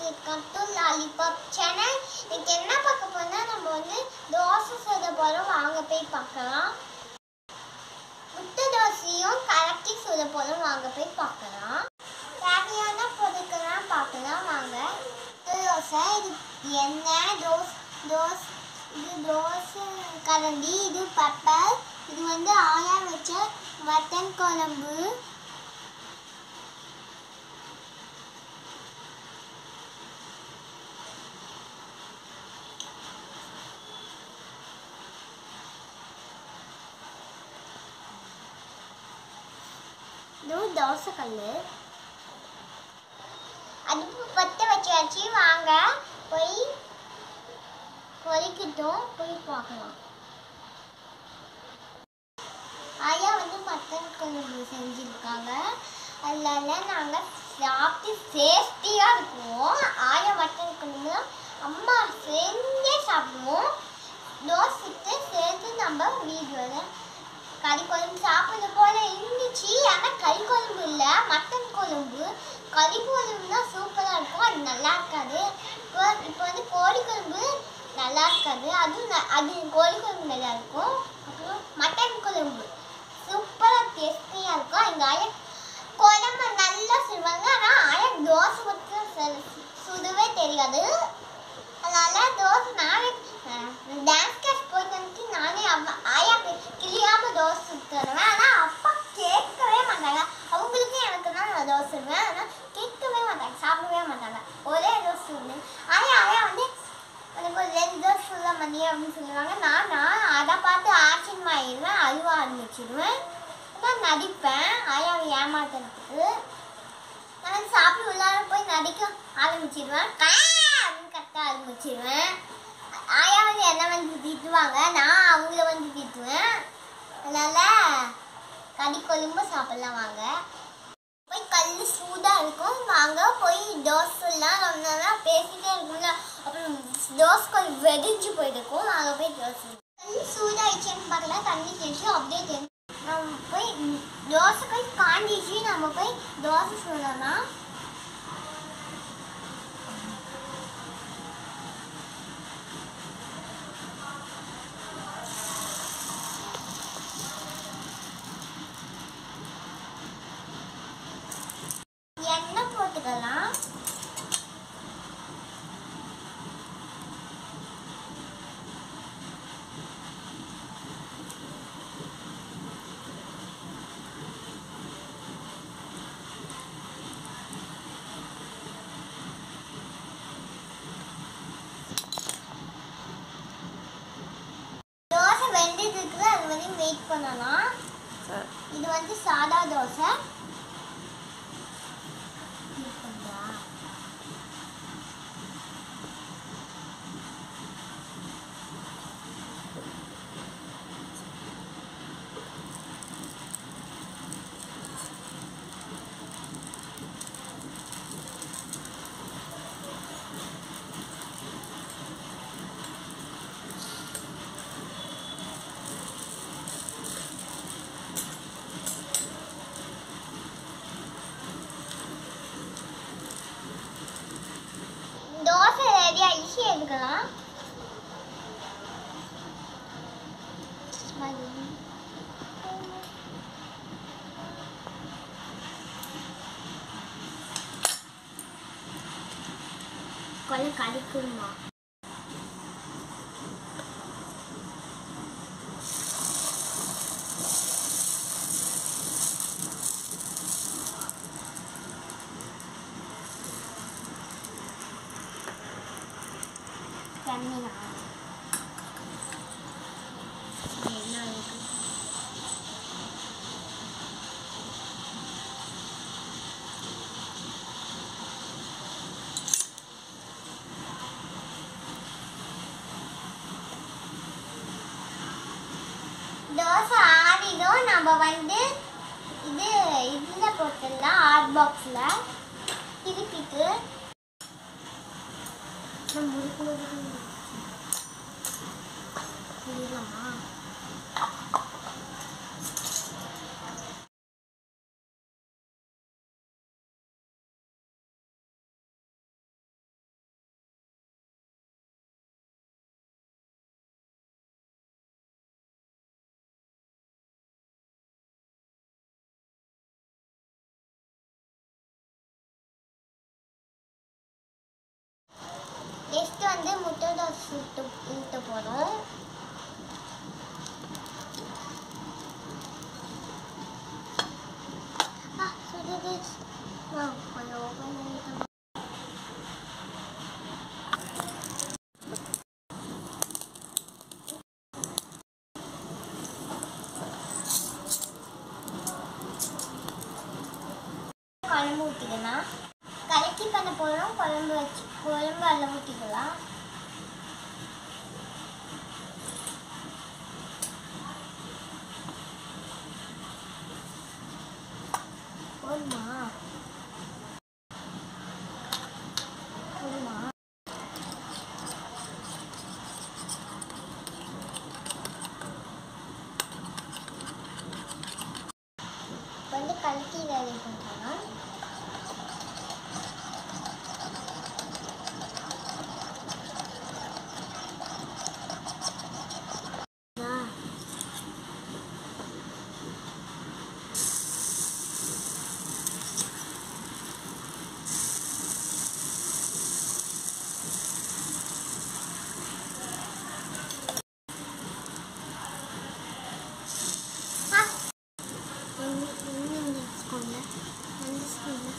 Welcome to lollipop channel இன்னைக்கு என்ன பார்க்க போனா நம்ம வந்து தோசை சுட போகிறோம் வாங்க போய் பார்க்கலாம் முட்டை தோசையும் கலக்கி சுட போகிறோம் வாங்க போய் பார்க்கலாம் தேவையான பொருட்கள்லாம் பார்க்கலாம் வாங்க முட்டை தோசை இது எண்ணெய் தோஸ் தோஸ் இது தோசை கரண்டி இது பெப்பர் இது வந்து ஆயா வச்ச மட்டன் குழம்பு இது தோசை கல் அடுப்பு பற்ற வச்சாச்சு வாங்க போய் கொதிக்கட்டும் போய் பார்க்கலாம் ஆயா வந்து மட்டன் குழம்பு செஞ்சுருக்காங்க அதனால நாங்கள் சாப்பிட்டு சேஃப்டியாக இருக்குவோம் ஆயா மட்டன் குழம்பு அம்மா செஞ்சே சாப்பிடுவோம் தோசைக்கு சேர்த்து நம்ம வீடியோவில் கறி குழம்பு சாப்பிட்ற போல இருந்துச்சு ஆனால் கறி குழம்பு இல்லை மட்டன் குழம்பு கறி குழம்புனா சூப்பராக இருக்கும் அது நல்லா இருக்காது இப்போ இப்போ வந்து கோழி குழம்பு நல்லா இருக்காது அதுவும் ந- அது கோழி குழம்பு நல்லா இருக்கும் அப்புறம் மட்டன் குழம்பு சூப்பராக டேஸ்டியாக இருக்கும் எங்கள் ஆயா குழம்பு நல்லா செய்வாங்க ஆனால் ஆயா தோசை மட்டும் சு- சுடவே தெரியாது அதனால தோசை நானே டான்ஸ் கிளாஸ் போயிட்டு வந்துட்டு நானே அம்மா ஆயா கிளியாம தோசை சுட்டு தருவேன் ஆனால் அப்பா கேட்கவே மாட்டாங்க அவங்களுக்கும் எனக்கு தான் நான் தோசை சுடுவேன் ஆனால் கேட்கவே மாட்டாங்க சாப்பிடவே மாட்டாங்க ஒரே தோசை சுடுவேன் ஆயா ஆயா வந்து எனக்கு ஒரு ரெண்டு தோசை சுட மணி அப்படின்னு சொல்லுவாங்க நான் நான் அதை பார்த்து ஆச்சரியமாயிடுவேன் அழுவ ஆரம்பிச்சிடுவேன் நான் நடிப்பேன் ஆயாவை ஏமாத்துறதுக்கு நான் சாப்பிட்டு உள்ளார போய் நடிக்க ஆரம்பிச்சிடுவேன் கா அப்படின்னு கத்த ஆரம்பிச்சிடுவேன் ஆயா வந்து என்ன வந்து திட்டுவாங்க நான் அவங்கள வந்து திட்டுவேன் அதனால கறி கொழும்பு சாப்பிடலாம் வாங்க போய் கல் சூடாக இருக்கும் வாங்க போய் தோசைலாம் ரொம்ப பேசிட்டே இருக்கும்ல அப்புறம் தோசை கொஞ்சம் வெடிஞ்சு போயிருக்கும் வாங்க போய் தோசை கல் சூடாயிடுச்சுன்னு பார்க்கலாம் தண்ணி தெளிச்சு அப்படியே தெளி- நம்ம போய் தோசை போய் காஞ்சிச்சு நம்ம போய் தோசை சுடலாம் எண்ணெய் போட்டுக்கலாம் தோசை வெந்ததுக்கு அது வரையும் வெயிட் பண்ணலாம் இது வந்து சாதா தோசை இது பண்ணா? தோசை ரெடி ஆயிடுச்சு எடுக்கலாம் கொலை கடிக்குமா தண்ணி நான் என்ன இருக்கு தோசை ஆறிடும் நம்ம வந்து இது இதில் போட்டுடலாம் ஹாட் பாக்ஸில் திருப்பிட்டு நம்ம முறுக்கு முறுக்கு புரியலாமா ஊற்ற போகிறோம் ஆ சுடுது ஆ கொஞ்சம் ஓப்பன் பண்ணிட்டு குழம்பு ஊற்றிக்கலாம் கலக்கி பண்ண போகிறோம் குழம்பு வச்சு குழம்பு அதில் ஊற்றிக்கலாம் போதுமா போதுமா வந்து கலக்கி வேலை பண்ணுறோம் ஆ என்ன என்ன ஸ்கூல்ல எந்த ஸ்கூல்ல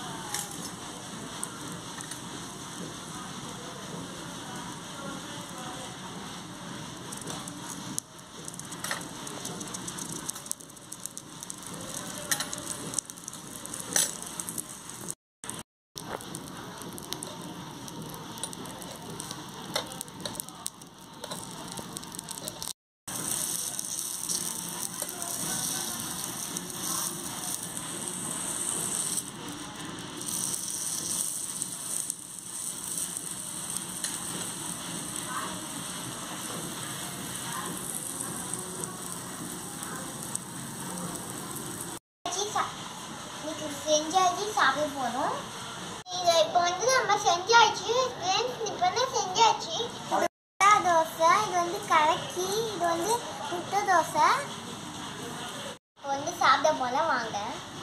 செஞ்சாச்சு சா- இன்னைக்கு செஞ்சாச்சு சாப்பிட போகிறோம் இதை இப்போ வந்து நம்ம செஞ்சாச்சு ஃப்ரெண்ட்ஸ் இப்போ தான் செஞ்சாச்சு இது முட்டை தோசை இது வந்து கலக்கி இது வந்து முட்டை தோசை இப்போ வந்து சாப்பிட போல வாங்க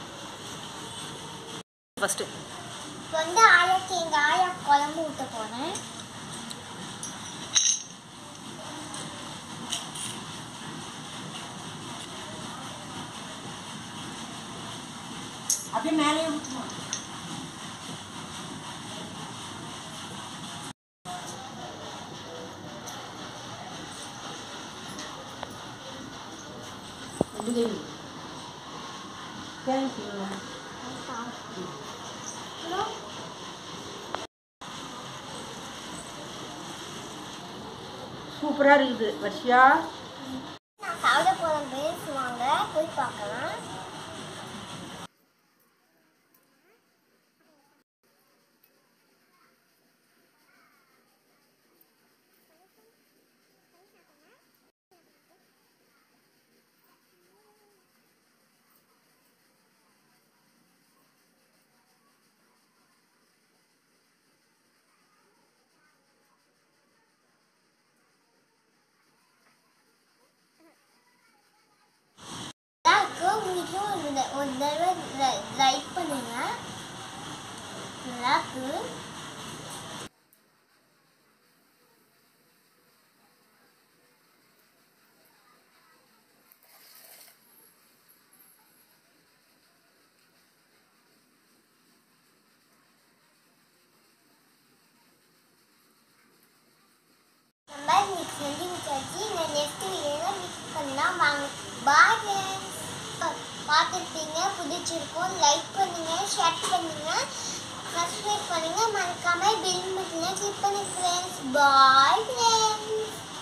ஃபஸ்ட்டு இப்போ வந்து ஆயாக்கு எங்கள் ஆயா குழம்பு ஊற்ற போகிறேன் அப்படியே மேலே ஊற்றுமா தேங்க்யூ சூப்பராக இருக்குது வர்ஷியா நான் சாப்பிட போகிறேன் பேசுவாங்க போய் பார்க்கலாம் எல்லாருக்கும் உங்களுக்கும் ஒரு த- ஒரு தடவை லைக் பண்ணுங்க நல்லாக்கு நம்ம இன்னைக்கு செஞ்சு வச்சாச்சு இந்த நெக்ஸ்ட் வீடியோவில் மிக்ஸ் பண்ணலாம் வாங்க பாய் ஃப்ரெண்ட்ஸ் பார்த்துருப்பீங்க பிடிச்சிருக்கும் லைக் பண்ணுங்க ஷேர் பண்ணுங்க சப்ஸ்கிரைப் பண்ணுங்க மறக்காம பில் பட்டனை கிளிக் பண்ணுங்க ஃப்ரெண்ட்ஸ் பாய் ஃப்ரெண்ட்ஸ்